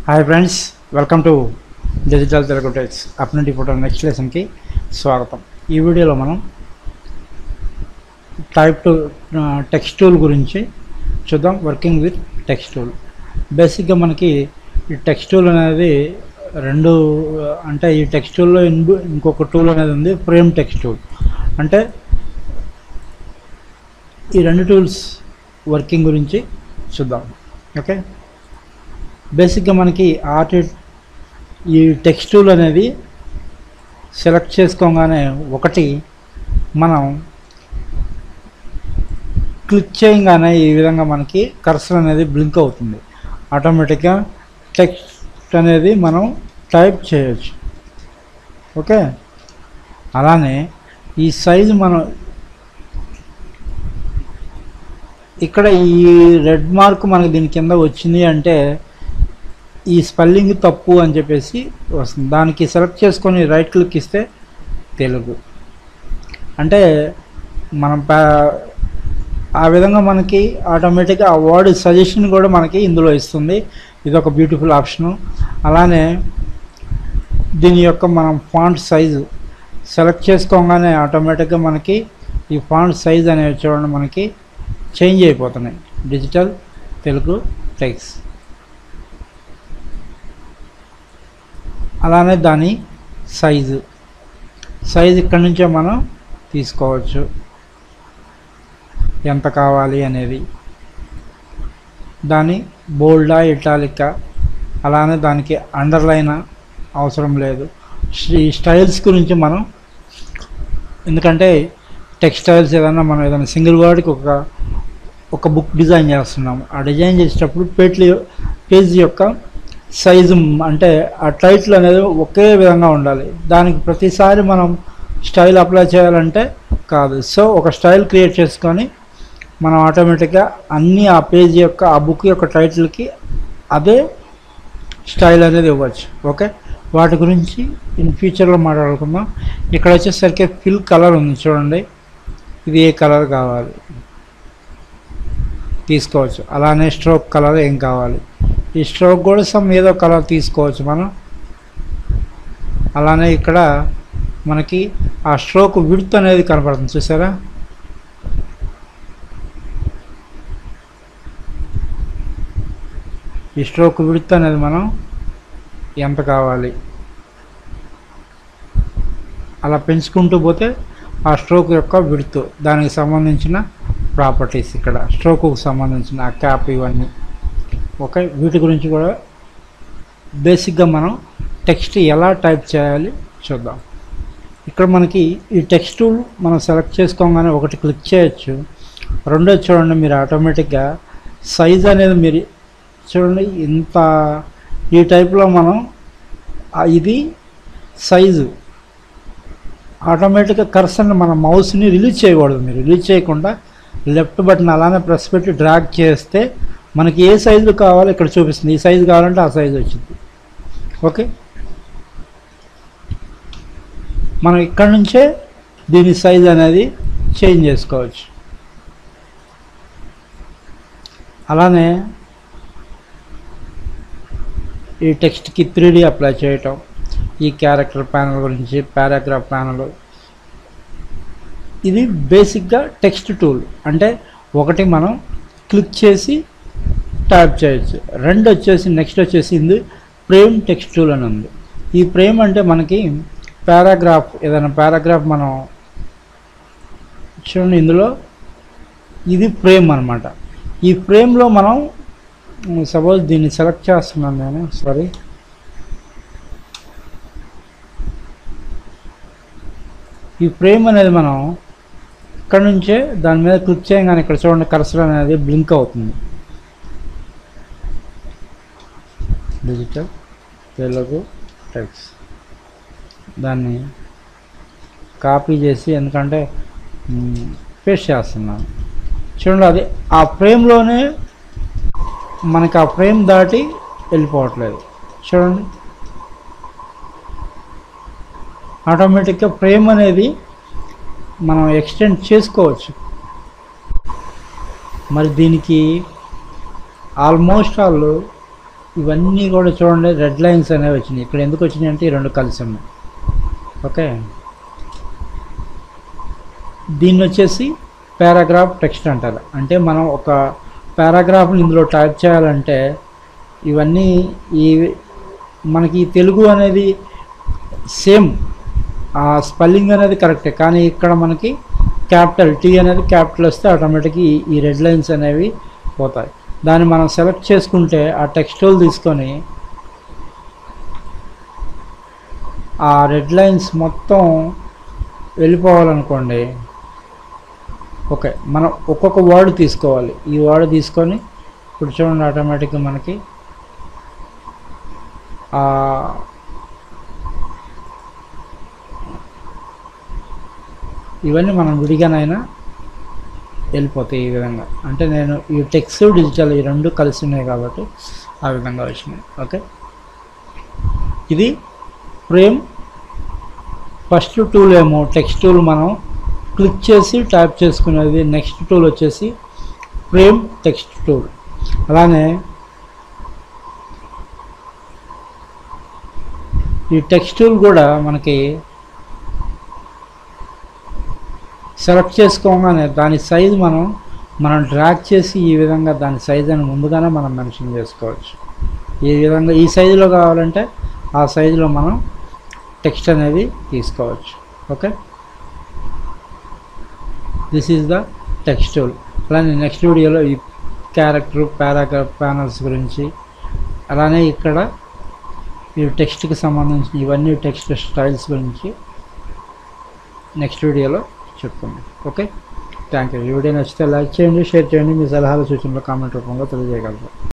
hi friends welcome to digital Telugu techs up నుండి photo next లెసన్కి స్వాగతం ఈ వీడియోలో మనం టైప్ టు టెక్స్ట్ టూల్ గురించి చూద్దాం వర్కింగ్ విత్ టెక్స్ట్ టూల్ బేసిక్గా మనకి ఈ టెక్స్ట్ టూల్ అనేది రెండు ఆ, అంటే ఈ టెక్స్ట్ టూల్లో ఇన్బు- ఇంకొక టూల్ అనేది ఉంది ఫ్రేమ్ టెక్స్ట్ టూల్ అంటే ఈ రెండు టూల్స్ వర్కింగ్ గురించి చూద్దాం ఓకే బేసిక్గా మనకి ఆర్ట్ ఈ టెక్స్ట్ టూల్ అనేది సెలెక్ట్ చేసుకోగానే ఒకటి మనం క్లిక్ చేయగానే ఈ విధంగా మనకి కర్సర్ అనేది బ్లింక్ అవుతుంది ఆటోమేటిక్గా టెక్స్ట్ అనేది మనం టైప్ చేయొచ్చు ఓకే అలానే ఈ సైజు మనం ఇక్కడ ఈ రెడ్ మార్క్ మనకి దీని కింద వచ్చింది అంటే ఈ స్పెల్లింగ్ తప్పు అని చెప్పేసి వస్తుంది దానికి సెలెక్ట్ చేసుకొని రైట్ క్లిక్ ఇస్తే తెలుగు అంటే మనం పా- ఆ విధంగా మనకి ఆటోమేటిక్గా ఆ వర్డ్ సజెషన్ కూడా మనకి ఇందులో ఇస్తుంది ఇది ఒక బ్యూటిఫుల్ ఆప్షను అలానే దీని యొక్క మనం ఫాంట్ సైజు సెలెక్ట్ చేసుకోగానే ఆటోమేటిక్గా మనకి ఈ ఫాంట్ సైజ్ అనేవి చూడండి మనకి చేంజ్ అయిపోతున్నాయి డిజిటల్ తెలుగు టెక్స్ అలానే దాని సైజు సైజు ఇక్కడి నుంచే మనం తీసుకోవచ్చు ఎంత కావాలి అనేది దాని బోల్డా ఇటాలికా అలానే దానికి అండర్లైన్ అవసరం లేదు ఈ స్టైల్స్ గురించి మనం ఎందుకంటే టెక్స్టైల్స్ ఏదైనా మనం ఏదైనా సింగిల్ వర్డ్కి ఒక ఒక బుక్ డిజైన్ చేస్తున్నాం ఆ డిజైన్ చేసేటప్పుడు పేట్ల పేజ్ యొక్క సైజు అంటే ఆ టైటిల్ అనేది ఒకే విధంగా ఉండాలి దానికి ప్రతిసారి మనం స్టైల్ అప్లై చేయాలంటే కాదు సో ఒక స్టైల్ క్రియేట్ చేసుకొని మనం ఆటోమేటిక్గా అన్ని ఆ పేజ్ యొక్క ఆ బుక్ యొక్క టైటిల్కి అదే స్టైల్ అనేది ఇవ్వచ్చు ఓకే వాటి గురించి ఇన్ ఫ్యూచర్లో మాట్లాడుకుందాం ఇక్కడ వచ్చేసరికి ఫిల్ కలర్ ఉంది చూడండి ఇది ఏ కలర్ కావాలి తీసుకోవచ్చు అలానే స్ట్రోక్ కలర్ ఏం కావాలి ఈ స్ట్రోక్ కూడా సమ్ ఏదో కలర్ తీసుకోవచ్చు మనం అలానే ఇక్కడ మనకి ఆ స్ట్రోక్ విడ్త్ అనేది కనపడుతుంది చూసారా ఈ స్ట్రోక్ విడ్త్ అనేది మనం ఎంత కావాలి అలా పెంచుకుంటూ పోతే ఆ స్ట్రోక్ యొక్క విడుతు దానికి సంబంధించిన ప్రాపర్టీస్ ఇక్కడ స్ట్రోక్కు సంబంధించిన ఆ క్యాప్ ఇవన్నీ ఓకే వీటి గురించి కూడా బేసిక్గా మనం టెక్స్ట్ ఎలా టైప్ చేయాలి చూద్దాం ఇక్కడ మనకి ఈ టెక్స్ట్ మనం సెలెక్ట్ చేసుకోగానే ఒకటి క్లిక్ చేయొచ్చు రెండోది చూడండి మీరు ఆటోమేటిక్గా సైజ్ అనేది మీరు చూడండి ఇంత ఈ టైప్లో మనం ఆ ఇది సైజు ఆటోమేటిక్గా కర్సన్ మన మౌస్ని రిలీజ్ చేయకూడదు మీరు రిలీజ్ చేయకుండా లెఫ్ట్ బటన్ అలానే ప్రెస్ పెట్టి డ్రాగ్ చేస్తే మనకి ఏ సైజు కావాలో ఇక్కడ చూపిస్తుంది ఈ సైజు కావాలంటే ఆ సైజు వచ్చింది ఓకే మనం ఇక్కడ నుంచే దీని సైజ్ అనేది చేంజ్ చేసుకోవచ్చు అలానే ఈ టెక్స్ట్కి త్రీ డి అప్లై చేయటం ఈ క్యారెక్టర్ ప్యానల్ గురించి పారాగ్రాఫ్ ప్యానల్ ఇది బేసిక్గా టెక్స్ట్ టూల్ అంటే ఒకటి మనం క్లిక్ చేసి టైప్ చేయొచ్చు రెండు వచ్చేసి నెక్స్ట్ వచ్చేసి ఇది ప్రేమ్ టెక్స్ట్ టూల్ అని ఉంది ఈ ప్రేమ్ అంటే మనకి పారాగ్రాఫ్ ఏదైనా పారాగ్రాఫ్ మనం చూడండి ఇందులో ఇది ఫ్రేమ్ అనమాట ఈ ఫ్రేమ్లో మనం సపోజ్ దీన్ని సెలెక్ట్ చేస్తున్నాను నేను సారీ ఈ ఫ్రేమ్ అనేది మనం ఇక్కడ నుంచే దాని మీద క్లిక్ చేయగానే ఇక్కడ చూడండి కర్సర్ అనేది బ్లింక్ అవుతుంది డిజిటల్ తెలుగు టెక్స్ దాన్ని కాపీ చేసి ఎందుకంటే పేస్ట్ చేస్తున్నాను చూడండి అది ఆ ఫ్రేమ్లోనే మనకి ఆ ఫ్రేమ్ దాటి వెళ్ళిపోవట్లేదు చూడండి ఆటోమేటిక్గా ఫ్రేమ్ అనేది మనం ఎక్స్టెండ్ చేసుకోవచ్చు మరి దీనికి ఆల్మోస్ట్ ఆల్ ఇవన్నీ కూడా చూడండి రెడ్ లైన్స్ అనేవి వచ్చినాయి ఇక్కడ ఎందుకు వచ్చినాయి అంటే ఈ రెండు కలిసి ఉన్నాయి ఓకే దీన్ని వచ్చేసి పారాగ్రాఫ్ టెక్స్ట్ అంటారు అంటే మనం ఒక పారాగ్రాఫ్ని ఇందులో టైప్ చేయాలంటే ఇవన్నీ ఈ మనకి తెలుగు అనేది సేమ్ ఆ స్పెల్లింగ్ అనేది కరెక్టే కానీ ఇక్కడ మనకి క్యాపిటల్ టీ అనేది క్యాపిటల్ వస్తే ఆటోమేటిక్గా ఈ ఈ రెడ్ లైన్స్ అనేవి పోతాయి దాన్ని మనం సెలెక్ట్ చేసుకుంటే ఆ టెక్స్టోల్ తీసుకొని ఆ రెడ్ లైన్స్ మొత్తం వెళ్ళిపోవాలనుకోండి ఓకే మనం ఒక్కొక్క వర్డ్ తీసుకోవాలి ఈ వర్డ్ తీసుకొని ఇప్పుడు చూడండి ఆటోమేటిక్గా మనకి ఆ ఇవన్నీ మనం విడిగానైనా వెళ్ళిపోతాయి ఈ విధంగా అంటే నేను ఈ టెక్స్ట్ డిజిటల్ ఈ రెండు కలిసి ఉన్నాయి కాబట్టి ఆ విధంగా వచ్చినాయి ఓకే ఇది ఫ్రేమ్ ఫస్ట్ టూల్ ఏమో టెక్స్ట్ టూల్ మనం క్లిక్ చేసి టైప్ చేసుకునేది నెక్స్ట్ టూల్ వచ్చేసి ఫ్రేమ్ టెక్స్ట్ టూల్ అలానే ఈ టెక్స్ట్ టూల్ కూడా మనకి సెలెక్ట్ చేసుకోగానే దాని సైజ్ మనం మనం డ్రాగ్ చేసి ఈ విధంగా దాని సైజ్ అని ముందుగానే మనం మెన్షన్ చేసుకోవచ్చు ఈ విధంగా ఈ సైజులో కావాలంటే ఆ సైజులో మనం టెక్స్ట్ అనేది తీసుకోవచ్చు okay this is the text tool అలానే నెక్స్ట్ వీడియోలో ఈ క్యారెక్టర్ పారాగ్రాఫ్ ప్యానల్స్ గురించి అలానే ఇక్కడ ఈ టెక్స్ట్కి సంబంధించిన ఇవన్నీ టెక్స్ట్ స్టైల్స్ గురించి నెక్స్ట్ వీడియోలో చెప్తాను ఓకే థ్యాంక్ యూ ఈ వీడియో నచ్చితే లైక్ చేయండి షేర్ చేయండి మీ సలహాలు సూచనలు కామెంట్ రూపంలో తెలియజేయగలరు